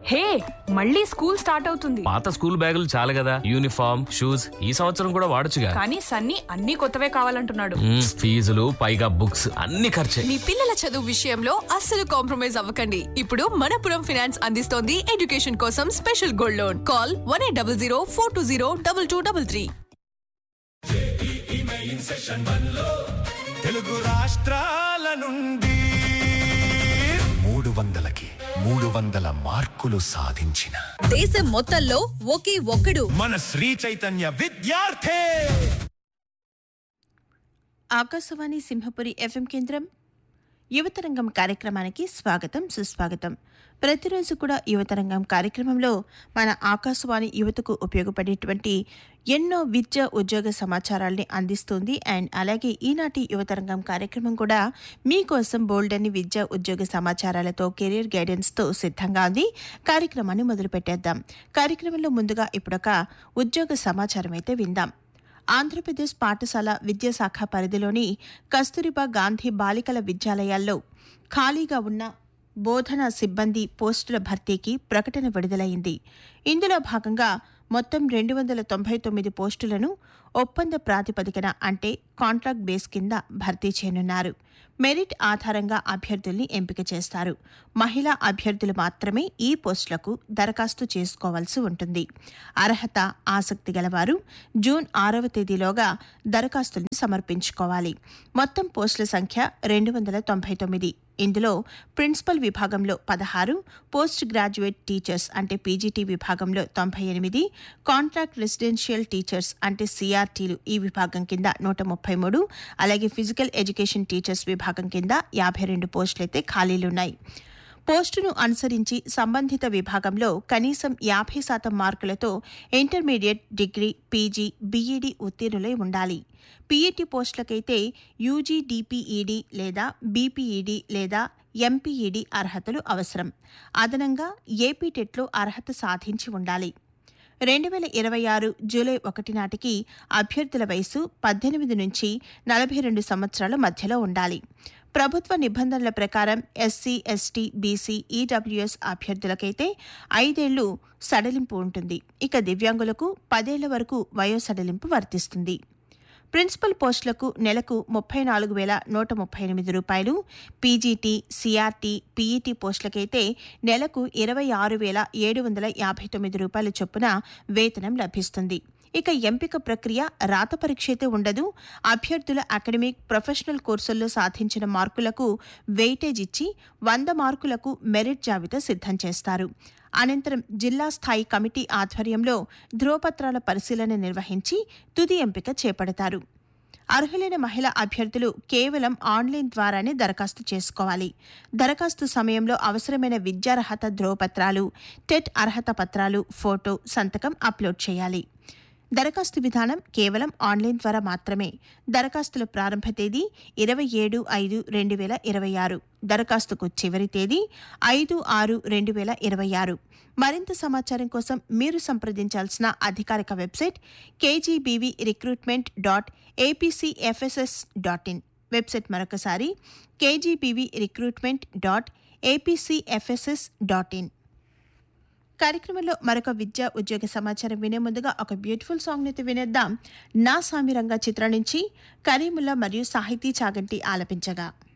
హే మళ్ళీ school start అవుతుంది పాత స్కూల్ బ్యాగులు చాలు కదా యూనిఫామ్ షూస్ ఈ సంవత్సరం కూడా వాడొచ్చుగా కానీ సన్నీ అన్ని కొత్తవే కావాలంటున్నాడు మ్మ్, ఫీజులు పైగా బుక్స్ అన్ని ఖర్చే మీ పిల్లల చదువు విషయంలో అస్సలు కాంప్రమైజ్ అవ్వకండి ఇప్పుడు మనపురం ఫైనాన్స్ అందిస్తోంది ఎడ్యుకేషన్ కోసం special gold loan call one eight double zero four two zero double two double three Telugu రాష్ట్రాల నుండి మూడు వందలకి మూడు వందల మార్కులు సాధించిన దేశం మొత్తంలో ఒకే ఒక్కడు మన శ్రీ చైతన్య విద్యార్థి ఆకాశవాణి సింహపురి ఎఫ్ఎం కేంద్రం యువతరంగం కార్యక్రమానికి స్వాగతం సుస్వాగతం ప్రతిరోజు కూడా యువతరంగం కార్యక్రమంలో మన ఆకాశవాణి యువతకు ఉపయోగపడేటువంటి ఎన్నో విద్య ఉద్యోగ సమాచారాల్ని అందిస్తుంది అండ్ అలాగే ఈనాటి యువతరంగం కార్యక్రమం కూడా మీకోసం బోల్డ్ అని విద్య ఉద్యోగ సమాచారాలతో కెరీర్ గైడెన్స్తో సిద్ధంగా ఉంది కార్యక్రమాన్ని మొదలు పెట్టేద్దాం కార్యక్రమంలో ముందుగా ఇప్పుడొక ఉద్యోగ సమాచారం అయితే విందాం ఆంధ్రప్రదేశ్ పాఠశాల విద్యాశాఖ పరిధిలోని కస్తూరిబా గాంధీ బాలికల విద్యాలయాల్లో ఖాళీగా ఉన్న బోధనా సిబ్బంది పోస్టుల భర్తీకి ప్రకటన విడుదలైంది ఇందులో భాగంగా మొత్తం రెండు వందల తొంభై తొమ్మిది పోస్టులను ఒప్పంద ప్రాతిపదికన అంటే కాంట్రాక్ట్ బేస్ కింద భర్తీ చేయనున్నారు మెరిట్ ఆధారంగా అభ్యర్థుల్ని ఎంపిక చేస్తారు మహిళా అభ్యర్థులు మాత్రమే ఈ పోస్టులకు దరఖాస్తు చేసుకోవాల్సి ఉంటుంది అర్హత ఆసక్తి గలవారు జూన్ ఆరవ తేదీలోగా దరఖాస్తుల్ని సమర్పించుకోవాలి మొత్తం పోస్టుల సంఖ్య రెండు వందల తొంభై తొమ్మిది ఇందులో ప్రిన్సిపల్ విభాగంలో పదహారు పోస్ట్ గ్రాడ్యుయేట్ టీచర్స్ అంటే పీజీటీ విభాగంలో తొంభై ఎనిమిది కాంట్రాక్ట్ రెసిడెన్షియల్ టీచర్స్ అంటే సిఆర్టీలు ఈ విభాగం కింద నూట ముప్పై మూడు అలాగే ఫిజికల్ ఎడ్యుకేషన్ టీచర్స్ విభాగం కింద యాభై రెండు పోస్టులైతే ఖాళీలున్నాయి పోస్టును అనుసరించి సంబంధిత విభాగంలో కనీసం యాభై శాతం మార్కులతో ఇంటర్మీడియట్ డిగ్రీ పీజీ బీఈడీ ఉత్తీర్ణులై ఉండాలి పీఈటీ పోస్టులకైతే యూజీ డిపిఈడి లేదా బీపీఈడి లేదా ఎంపీఈడి అర్హతలు అవసరం అదనంగా ఏపీ టెట్లో అర్హత సాధించి ఉండాలి రెండు వేల ఇరవై ఆరు జూలై ఒకటి నాటికి అభ్యర్థుల వయసు పద్దెనిమిది నుంచి నలభై రెండు సంవత్సరాల మధ్యలో ఉండాలి ప్రభుత్వ నిబంధనల ప్రకారం ఎస్సీ ఎస్టీ బీసీ ఈడబ్ల్యూఎస్ అభ్యర్థులకైతే ఐదేళ్లు సడలింపు ఉంటుంది ఇక దివ్యాంగులకు పదేళ్ల వరకు వయో సడలింపు వర్తిస్తుంది ప్రిన్సిపల్ పోస్టులకు నెలకు ముప్పై నాలుగు వేల నూట ముప్పై ఎనిమిది రూపాయలు పీజీటీ సిఆర్టీ పీఈటీ పోస్టులకైతే నెలకు ఇరవై ఆరు వేల ఏడు వందల యాభై తొమ్మిది రూపాయల చొప్పున వేతనం లభిస్తుంది ఇక ఎంపిక ప్రక్రియ రాత పరీక్ష అయితే ఉండదు అభ్యర్థుల అకాడమిక్ ప్రొఫెషనల్ కోర్సుల్లో సాధించిన మార్కులకు వెయిటేజ్ ఇచ్చి వంద మార్కులకు మెరిట్ జాబితా సిద్ధం చేస్తారు అనంతరం జిల్లా స్థాయి కమిటీ ఆధ్వర్యంలో ధ్రువపత్రాల పరిశీలన నిర్వహించి తుది ఎంపిక చేపడతారు అర్హులైన మహిళా అభ్యర్థులు కేవలం ఆన్లైన్ ద్వారానే దరఖాస్తు చేసుకోవాలి దరఖాస్తు సమయంలో అవసరమైన విద్యార్హత ధ్రువపత్రాలు టెట్ అర్హత పత్రాలు ఫోటో సంతకం అప్లోడ్ చేయాలి దరఖాస్తు విధానం కేవలం ఆన్లైన్ ద్వారా మాత్రమే దరఖాస్తుల ప్రారంభ తేదీ ఇరవై ఏడు ఐదు రెండు వేల ఇరవై ఆరు దరఖాస్తుకు చివరి తేదీ ఐదు ఆరు రెండు వేల ఇరవై ఆరు మరింత సమాచారం కోసం మీరు సంప్రదించాల్సిన అధికారిక website KGBV recruitment dot APCFSS dot in website మరొకసారి KGBV recruitment dot APCFSS dot in కార్యక్రమంలో మరొక విద్యా ఉద్యోగ సమాచారం వినే ముందుగా ఒక బ్యూటిఫుల్ సాంగ్ అయితే వినేద్దాం నా సామిరంగా చిత్రం నుంచి కరీముల్లా మరియు సాహితీ చాగంటి ఆలపించగా